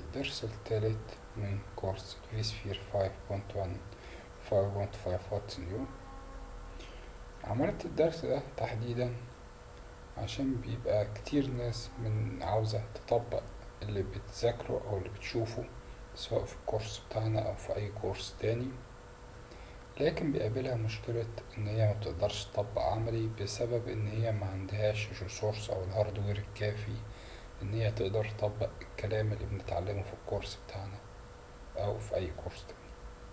الدرس الثالث من كورس فيسفير 5.1 5.5 واتس نيو عملت الدرس ده تحديدا عشان بيبقى كتير ناس من عاوزة تطبق اللي بتذاكره أو اللي بتشوفه سواء في الكورس بتاعنا أو في أي كورس تاني لكن بيقابلها مشكلة إن هي ما بتقدرش تطبق عملي بسبب إن هي ما عندهاش الريسورس أو الهاردوير الكافي إن هي تقدر تطبق الكلام اللي بنتعلمه في الكورس بتاعنا أو في أي كورس تاني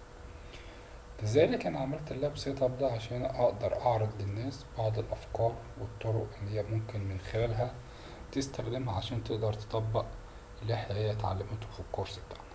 لذلك أنا عملت اللاب سيت اب ده عشان أقدر أعرض للناس بعض الأفكار والطرق اللي هي ممكن من خلالها تستخدمها عشان تقدر تطبق اللي احنا هي اتعلمته في الكورس بتاعنا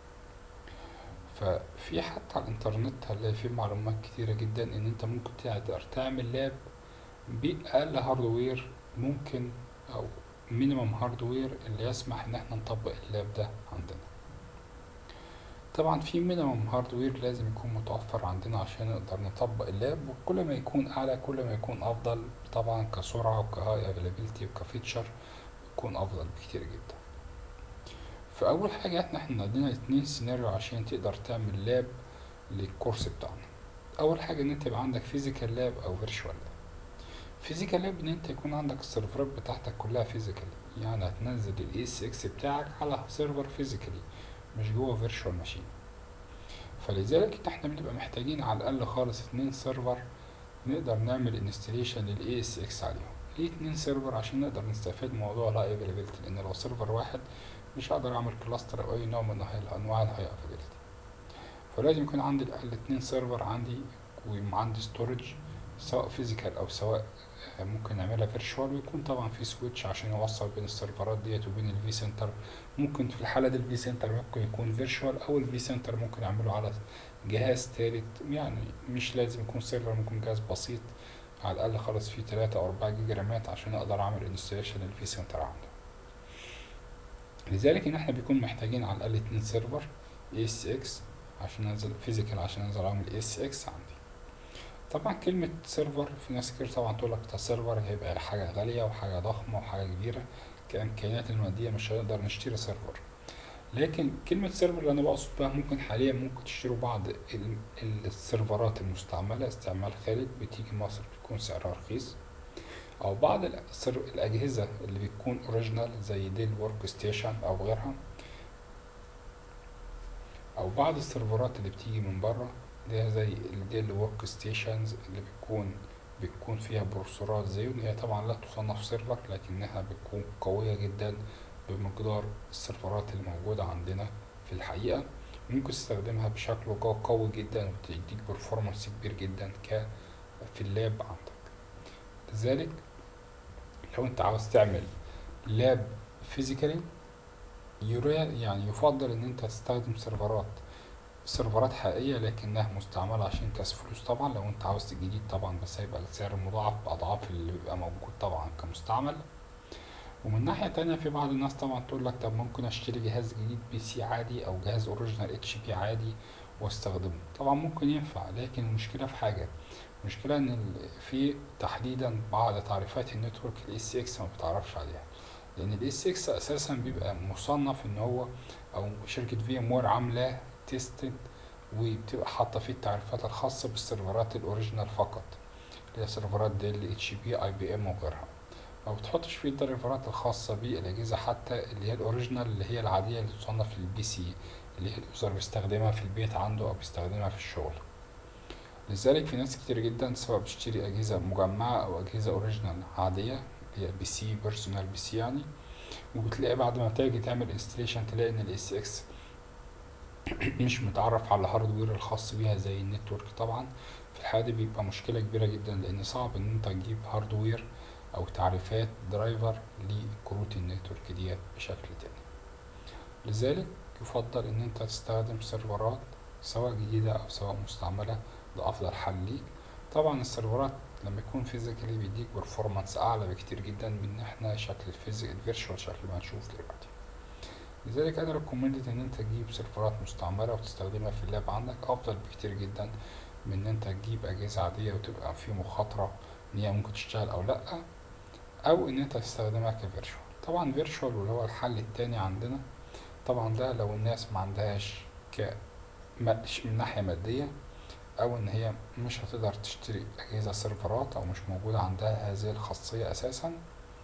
ففي حتى على الانترنت هنلاقي فيه معلومات كتيرة جدا ان انت ممكن تقدر تعمل لاب بأقل هاردوير ممكن او مينيمم هاردوير اللي يسمح ان احنا نطبق اللاب ده عندنا طبعا في مينيمم هاردوير لازم يكون متوفر عندنا عشان نقدر نطبق اللاب وكل ما يكون اعلى كل ما يكون افضل طبعا كسرعة وكهاي افيلابيلتي وكفيتشر يكون افضل بكتير جدا فاول حاجة احنا احنا عندنا اتنين سيناريو عشان تقدر تعمل لاب للكورس بتاعنا اول حاجة ان انت يبقى عندك فيزيكال لاب او فيرتشوال لاب فيزيكال لاب ان انت يكون عندك السيرفرات بتاعتك كلها فيزيكال يعني هتنزل الاي اس اكس بتاعك على سيرفر فيزيكالي مش جوه فيرتشوال ماشين فلذلك احنا بنبقى محتاجين على الاقل خالص اتنين سيرفر نقدر نعمل انستليشن للاي اس اكس عليهم ليه اتنين سيرفر عشان نقدر نستفاد من موضوع الهاي افيلابيلتي لان لو سيرفر واحد مش هقدر اعمل كلاستر او اي نوع من انواع الهاي افيلابيلتي فلازم يكون عندي الاقل اتنين سيرفر عندي وعندي ستورج سواء فيزيكال او سواء ممكن نعملها فيرتشوال ويكون طبعا في سويتش عشان يوصل بين السيرفرات ديت وبين الفي سنتر ممكن في الحالة دي الفي سنتر ممكن يكون فيرتشوال او الفي سنتر ممكن اعمله على جهاز تالت يعني مش لازم يكون سيرفر ممكن جهاز بسيط على الاقل خالص فيه تلاتة او اربعة جيجا رامات عشان اقدر اعمل انستليشن للفي سنتر عنده لذلك ان احنا بيكون محتاجين على الاقل اتنين سيرفر اس اكس عشان انزل فيزيكال عشان انزل اعمل اس اكس عندي طبعا كلمة سيرفر في ناس كتير طبعا تقول لك ده سيرفر هيبقى حاجة غالية وحاجة ضخمة وحاجة كبيرة كإمكانيات المادية مش هنقدر نشتري سيرفر لكن كلمة سيرفر اللي أنا بقصد بها ممكن حاليا ممكن تشتروا بعض السيرفرات المستعملة استعمال خالد بتيجي مصر بتكون سعرها رخيص أو بعض الأجهزة اللي بتكون أوريجينال زي ديل ورك ستيشن أو غيرها أو بعض السيرفرات اللي بتيجي من بره اللي هي زي الديل ورك ستيشنز اللي بتكون بتكون فيها بروسيسورات زيون هي طبعا لا تصنف سيرفر لكنها بتكون قوية جدا بمقدار السيرفرات اللي موجودة عندنا في الحقيقة ممكن تستخدمها بشكل قوي جدا وتديك برفورمانس كبير جدا ك في اللاب عندك لذلك لو انت عاوز تعمل لاب فيزيكالي يعني يفضل ان انت تستخدم سيرفرات سيرفرات حقيقية لكنها مستعملة عشان كاس فلوس طبعا لو انت عاوز جديد طبعا بس هيبقى السعر مضاعف بأضعاف اللي بيبقى موجود طبعا كمستعمل ومن ناحية تانية في بعض الناس طبعا تقول لك طب ممكن اشتري جهاز جديد بي سي عادي او جهاز اوريجينال اتش بي عادي واستخدمه طبعا ممكن ينفع لكن المشكلة في حاجة المشكلة ان في تحديدا بعض تعريفات النتورك الاس اكس ما بتعرفش عليها لان الاس اكس اساسا بيبقى مصنف ان هو او شركة في ام وير عاملاه تيستد وبتبقى حاطه فيه التعريفات الخاصه بالسيرفرات الاوريجينال فقط اللي هي سيرفرات ديل اتش بي اي بي ام وغيرها ما بتحطش فيه التعريفات الخاصه بالاجهزه حتى اللي هي الاوريجينال اللي هي العاديه اللي تصنف للبي سي اللي هي اليوزر بيستخدمها في البيت عنده او بيستخدمها في الشغل لذلك في ناس كتير جدا سواء بتشتري اجهزه مجمعه او اجهزه اوريجينال عاديه اللي هي بي سي بيرسونال بي سي يعني وبتلاقي بعد ما تيجي تعمل انستليشن تلاقي ان الاس اكس مش متعرف على الهاردوير الخاص بيها زي النتورك طبعا في الحالة دي بيبقى مشكلة كبيرة جدا لأن صعب إن أنت تجيب هاردوير أو تعريفات درايفر لكروت النتورك ديت بشكل تاني لذلك يفضل إن أنت تستخدم سيرفرات سواء جديدة أو سواء مستعملة ده أفضل حل ليك طبعا السيرفرات لما يكون فيزيكالي بيديك برفورمانس أعلى بكتير جدا من إحنا شكل الفيزيك الفيرشوال شكل ما هنشوف دلوقتي لذلك انا ريكومندد ان انت تجيب سيرفرات مستعمله وتستخدمها في اللاب عندك افضل بكتير جدا من ان انت تجيب اجهزه عاديه وتبقى في مخاطره ان هي ممكن تشتغل او لا او ان انت تستخدمها كفيرشوال طبعا فيرشوال واللي هو الحل التاني عندنا طبعا ده لو الناس ما عندهاش ك مش من ناحية مادية أو إن هي مش هتقدر تشتري أجهزة سيرفرات أو مش موجودة عندها هذه الخاصية أساسا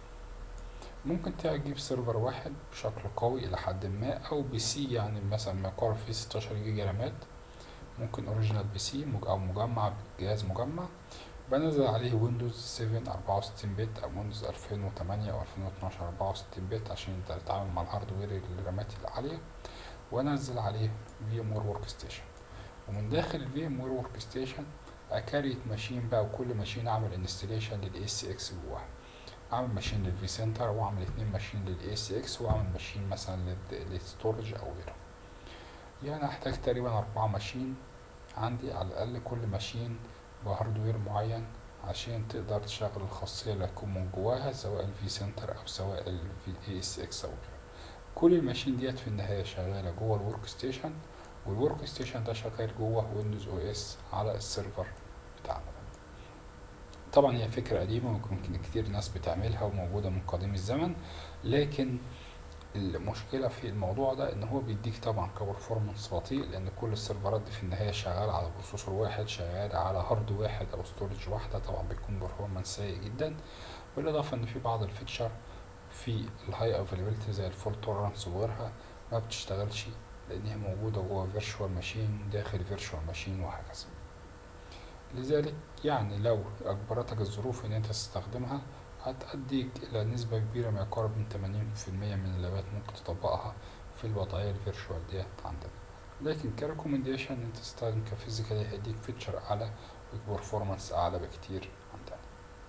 ممكن تجيب سيرفر واحد بشكل قوي إلى حد ما أو بي سي يعني مثلا ما يقارب فيه ستاشر جيجا رامات ممكن أوريجينال بي سي أو مجمع جهاز مجمع بنزل عليه ويندوز 7 64 بت أو ويندوز 2008 أو 2012 64 بت عشان انت تتعامل مع الهاردوير الرامات العالية وانزل عليه في ام وير ورك ستيشن ومن داخل الفي ام وير ورك ستيشن اكريت ماشين بقى وكل ماشين اعمل انستليشن للاي سي اكس جواها اعمل ماشين للفي سنتر واعمل اتنين ماشين للاي سي اكس واعمل ماشين مثلا للستورج او غيره يعني احتاج تقريبا اربعة ماشين عندي على الاقل كل ماشين بهاردوير معين عشان تقدر تشغل الخاصية اللي هتكون من جواها سواء الفي سنتر او سواء الفي اي اس اكس او غيره كل الماشين ديت في النهاية شغالة جوه الورك ستيشن والورك ستيشن ده شغال جوه ويندوز او اس على السيرفر بتاعنا طبعا هي فكرة قديمة وممكن كتير ناس بتعملها وموجودة من قديم الزمن لكن المشكلة في الموضوع ده ان هو بيديك طبعا كبرفورمانس بطيء لان كل السيرفرات دي في النهاية شغالة على بروسيسور واحد شغال على هارد واحد او ستورج واحدة طبعا بيكون برفورمانس سيء جدا بالاضافة ان في بعض الفيتشر في الهاي افيلابيلتي زي الفول تولرانس وغيرها ما بتشتغلش لان هي موجودة جوه فيرتشوال ماشين داخل فيرتشوال ماشين وهكذا لذلك يعني لو اجبرتك الظروف ان انت تستخدمها هتأديك الى نسبة كبيرة ما يقارب من 80% من اللابات ممكن تطبقها في الوضعية الفيرتشوال ديت عندك لكن كريكومنديشن انت تستخدم كفيزيكالي هيديك فيتشر اعلى وبرفورمانس اعلى بكتير عندنا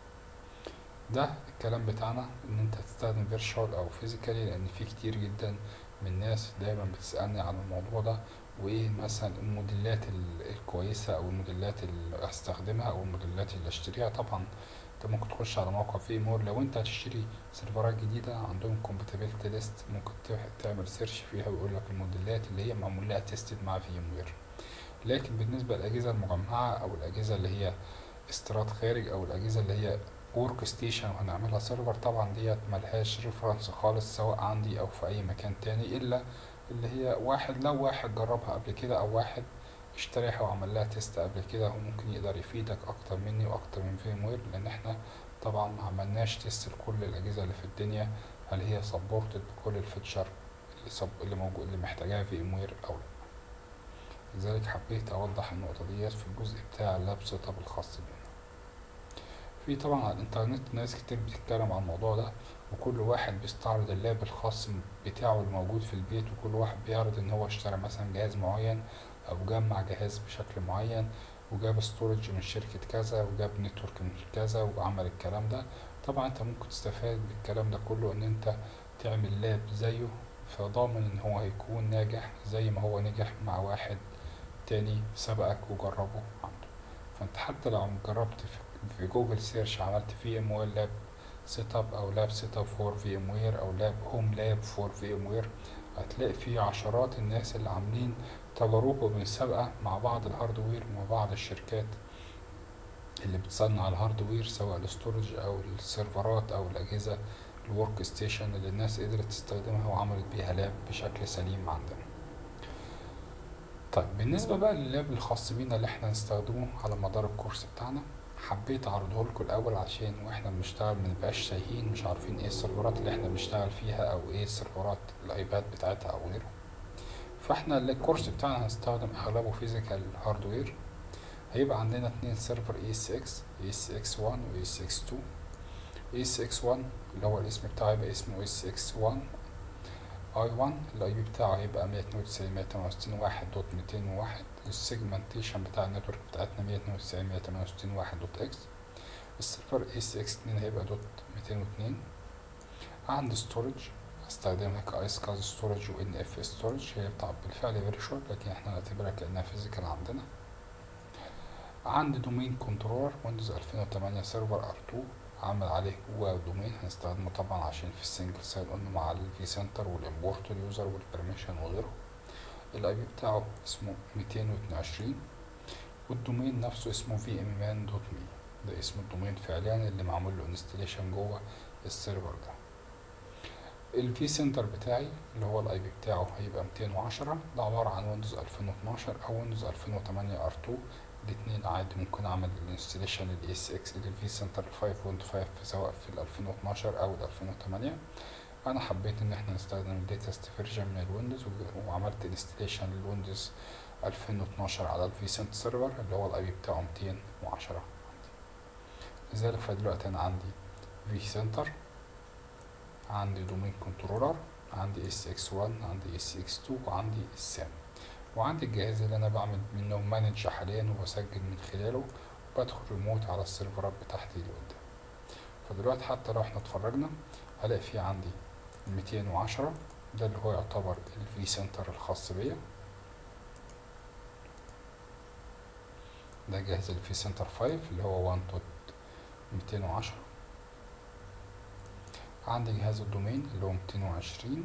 ده الكلام بتاعنا ان انت تستخدم فيرتشوال او فيزيكالي لان في كتير جدا من الناس دايما بتسألني عن الموضوع ده وايه مثلا الموديلات الكويسة او الموديلات اللي استخدمها او الموديلات اللي اشتريها طبعا انت ممكن تخش على موقع في مور لو انت هتشتري سيرفرات جديدة عندهم كومباتيبلتي ليست ممكن تعمل سيرش فيها ويقول لك الموديلات اللي هي معمول لها تيستد مع في وير لكن بالنسبة للأجهزة المجمعة أو الأجهزة اللي هي استيراد خارج أو الأجهزة اللي هي ورك ستيشن وهنعملها سيرفر طبعا ديت ملهاش ريفرنس خالص سواء عندي او في اي مكان تاني الا اللي هي واحد لو واحد جربها قبل كده او واحد اشتريها وعمل لها تيست قبل كده هو ممكن يقدر يفيدك اكتر مني واكتر من فيم وير لان احنا طبعا ما عملناش تيست لكل الاجهزه اللي في الدنيا هل هي سبورتد بكل الفيتشر اللي, سب... اللي موجود اللي محتاجاها فيم وير او لا لذلك حبيت اوضح النقطه ديت في الجزء بتاع اللاب سيت اب الخاص بينا في طبعا على الانترنت ناس كتير بتتكلم عن الموضوع ده وكل واحد بيستعرض اللاب الخاص بتاعه الموجود في البيت وكل واحد بيعرض ان هو اشترى مثلا جهاز معين او جمع جهاز بشكل معين وجاب ستورج من شركة كذا وجاب نتورك من كذا وعمل الكلام ده طبعا انت ممكن تستفاد بالكلام ده كله ان انت تعمل لاب زيه فضامن ان هو هيكون ناجح زي ما هو نجح مع واحد تاني سبقك وجربه عنده فانت حتى لو جربت في في جوجل سيرش عملت في ام وير لاب سيت اب او لاب سيت اب فور في ام وير او لاب هوم لاب فور في ام وير هتلاقي في عشرات الناس اللي عاملين تجارب ومسابقة مع بعض الهاردوير ومع بعض الشركات اللي بتصنع الهاردوير سواء الستورج او السيرفرات او الاجهزة الورك ستيشن اللي الناس قدرت تستخدمها وعملت بيها لاب بشكل سليم عندنا طيب بالنسبة بقى لللاب الخاص بينا اللي احنا هنستخدمه على مدار الكورس بتاعنا حبيت اعرضه لكم الاول عشان واحنا بنشتغل منبقاش تايهين مش عارفين ايه السيرفرات اللي احنا بنشتغل فيها او ايه السيرفرات الايباد بتاعتها او غيره فاحنا الكورس بتاعنا هنستخدم اغلبه فيزيكال هاردوير هيبقى عندنا اتنين سيرفر اي اس اكس اي اس اكس 1 و اي اس اكس 2 اي اس اكس 1 اللي هو الاسم بتاعه يبقى اسمه اي اس اكس 1 اي 1 الاي بي بتاعه هيبقى 192 168 واحد دوت 201 السيجمنتيشن بتاع النتورك بتاعتنا 192 168 واحد دوت اكس السيرفر اي سي اكس 2 هيبقى دوت 202 عند ستورج هستخدمها كايس كاز ستورج و ان اف ستورج هي بتاع بالفعل فيرتشوال لكن احنا نعتبرها كانها فيزيكال عندنا عند دومين كنترولر ويندوز 2008 سيرفر ار 2 عامل عليه جوه دومين هنستخدمه طبعا عشان في السنجل ساين اون مع الفي سنتر والامبورت اليوزر والبرميشن وغيره الاي بي بتاعه اسمه 222 والدومين نفسه اسمه في ام مان دوت مي ده اسم الدومين فعليا اللي معمول له انستليشن جوه السيرفر ده الفي سنتر بتاعي اللي هو الاي بي بتاعه هيبقى 210 ده عبارة عن ويندوز 2012 او ويندوز 2008 ار 2 الاتنين عادي ممكن اعمل الانستليشن للاي اس اكس للفي سنتر 5.5 سواء في ال 2012 او ال 2008 انا حبيت ان احنا نستخدم الليتست فيرجن من الويندوز وعملت انستليشن للويندوز 2012 على الفي سنت سيرفر اللي هو الاي بي بتاعه 210 عندي لذلك فدلوقتي انا عندي في سنتر عندي دومين كنترولر عندي اس اكس 1 عندي اس اكس 2 وعندي السام وعندي الجهاز اللي انا بعمل منه مانج حاليا وبسجل من خلاله وبدخل ريموت على السيرفرات بتاعتي اللي قدام فدلوقتي حتى لو احنا اتفرجنا هلاقي في عندي 210 ده اللي هو يعتبر الفي سنتر الخاص بيا ده جهاز الفي سنتر 5 اللي هو 1 دوت 210 عندي جهاز الدومين اللي هو 220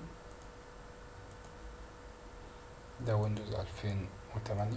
ده ويندوز 2008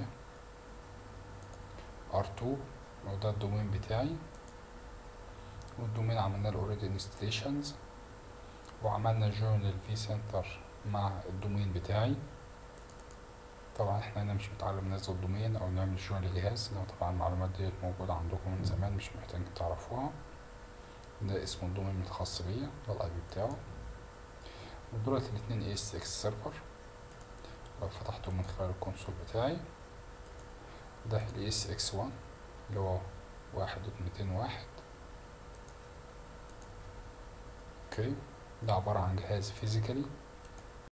R2 وده الدومين بتاعي والدومين عملنا له اوريدي انستليشنز وعملنا جوين للفي سنتر مع الدومين بتاعي طبعا احنا هنا مش متعلم ننزل دومين او نعمل جوين لجهاز لو طبعا المعلومات ديت موجودة عندكم من زمان مش محتاجين تعرفوها ده اسمه الدومين الخاص بيا ده الاي بي بتاعه ودولت الاتنين اي اس اكس سيرفر لو فتحته من خلال الكونسول بتاعي ده ال اس اكس 1 اللي هو واحد ميتين واحد اوكي ده عبارة عن جهاز فيزيكالي